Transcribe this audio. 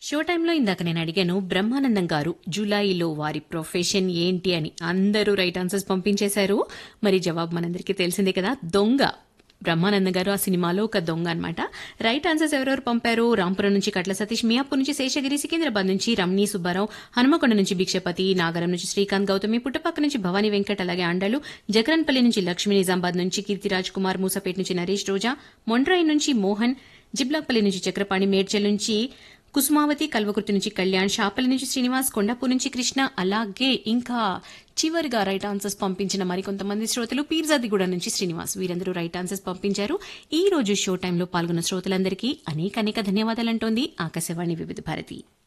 show టైంలో ఇందాక నేను అడిగాను బ్రహ్మానందం గారు జూలైలో వారి ప్రొఫెషన్ ఏంటి అని అందరూ రైట్ ఆన్సర్స్ పంపించేశారు మరి జవాబు మనందరికీ తెలిసిందే కదా దొంగ బ్రహ్మానందం గారు ఆ సినిమాలో ఒక దొంగ అనమాట రైట్ ఆన్సర్స్ ఎవరెవరు పంపారు రాంపురం నుంచి కట్ల సతీష్ మియాపూర్ నుంచి శేషగిరి సికింద్రాబాద్ నుంచి రమణి సుబ్బారావు హనుమకొండ నుంచి భిక్షపతి నాగరం నుంచి శ్రీకాంత్ గౌతమి పుట్టపక్క నుంచి భవానీ వెంకట్ అలాగే అండలు జగరన్పల్లి నుంచి లక్ష్మీ నిజామాబాద్ నుంచి కీర్తిరాజ్ కుమార్ మూసపేట నుంచి నరేష్ రోజా మొండ్రాయి నుంచి మోహన్ జిబ్లాక్పల్లి నుంచి చక్రపాణి మేడ్చల్ నుంచి కుసుమావతి కల్వకుర్తి నుంచి కళ్యాణ్ షాపల్లి నుంచి శ్రీనివాస్ కొండాపూర్ నుంచి కృష్ణ అలాగే ఇంకా చివరిగా రైట్ ఆన్సర్స్ పంపించిన మరికొంతమంది శ్రోతలు పీర్జాదిగూడ నుంచి శ్రీనివాస్ వీరందరూ రైట్ ఆన్సర్స్ పంపించారు ఈ రోజు షో టైంలో పాల్గొన్న శ్రోతలందరికీ అనేక అనేక ధన్యవాదాలంటోంది ఆకాశవాణి వివిధ భారతి